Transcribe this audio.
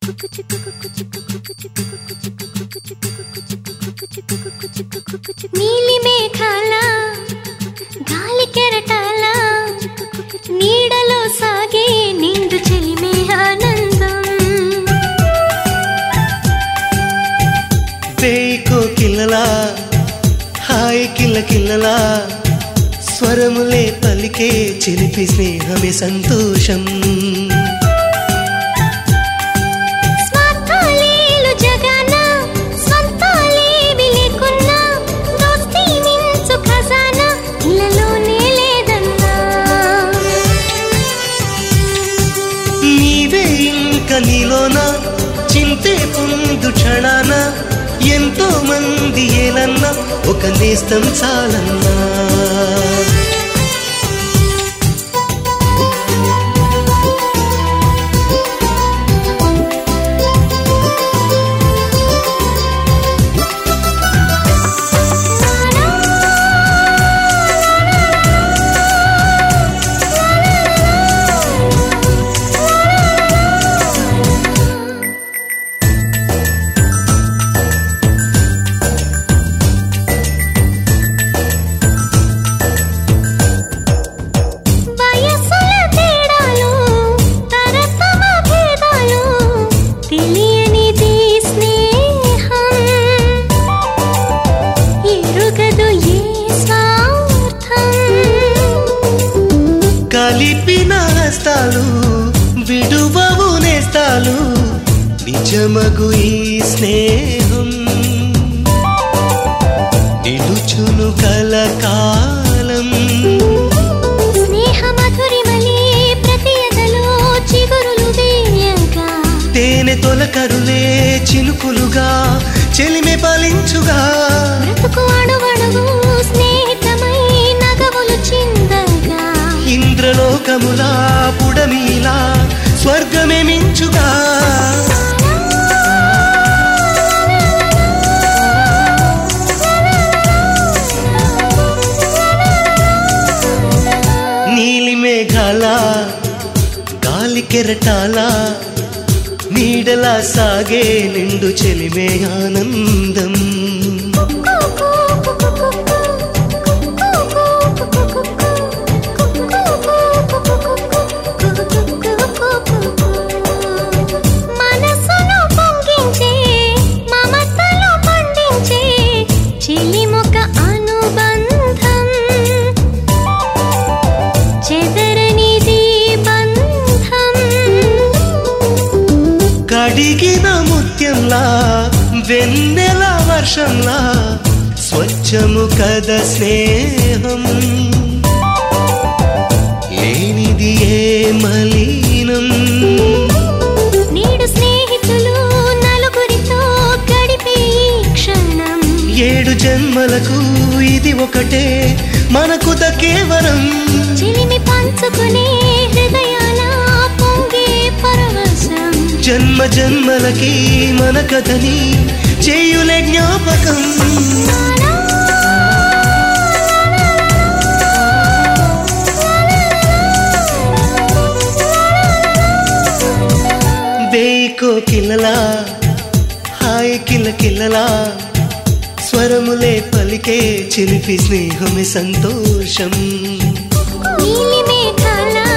నీలి మేఘాల గాలి కెరటాల నీడలో సాగే నిండు చెలిమే ఆనందం వేయికో కిల్లలా హాయ్ కిల్ల కిల్లలా స్వరములే పలికే చిలిపి స్నేహమే సంతోషం స్వార్థాలేలు జగన స్వంతాలేవి లేకున్నా దోస్తీ మించు ఖజానా ఇళ్ళలోనే లేదన్నా నీవే ఇంక నీలోన చింతే పొందు క్షణాన ఎంతో మంది ఏలన్నా ఒక నేస్తం చాలన్నా వయసుల తేడాలు తరతమ భేదాలు తెలియనిది స్నేహం ఎరుగదు ఏ స్వార్థం కలిపిన హస్తాలు విడువవు నేస్తాలు నిజమగు ఈ స్నేహం నిలుచును కలకాలం స్నేహ మధురిమలే ప్రతి ఎదలో చిగురులు వేయగా తేనె తొలకరులే చినుకులుగా చెలిమె పాలించుగా బ్రతుకు అణువణువు స్నేహితమై నగవులు చిందగా ఇంద్రలోకములా పుడమిలా స్వర్గమే మించుగా నీలి మేఘాల గాలి కెరటాల నీడలా సాగే నిండు చెలిమే ఆనందం మనసును పొంగించే మమతలు పండించే చెలిమొక అనుబంధం చెదరనిది బంధం కడిగిన ముత్యంలా వెన్నెల వర్షంలా స్వచ్ఛము కద స్నేహం లేనిది ఏ మలీనం నేడు స్నేహితులు నలుగురితో గడిపే ఈ క్షణం ఏడు జన్మలకు ఇది ఒకటే మనకు కేవలం చిలిమి పంచుకునే హృదయాల పొంగే పరవశం జన్మ జన్మలకి మన కథని చేయులే జ్ఞాపకం వేయికో కిల్లలా హాయ్ కిల్ల కిల్లలా స్వరములే పలికే చిలిపి స్నేహమే సంతోషం నీలి మేఘాల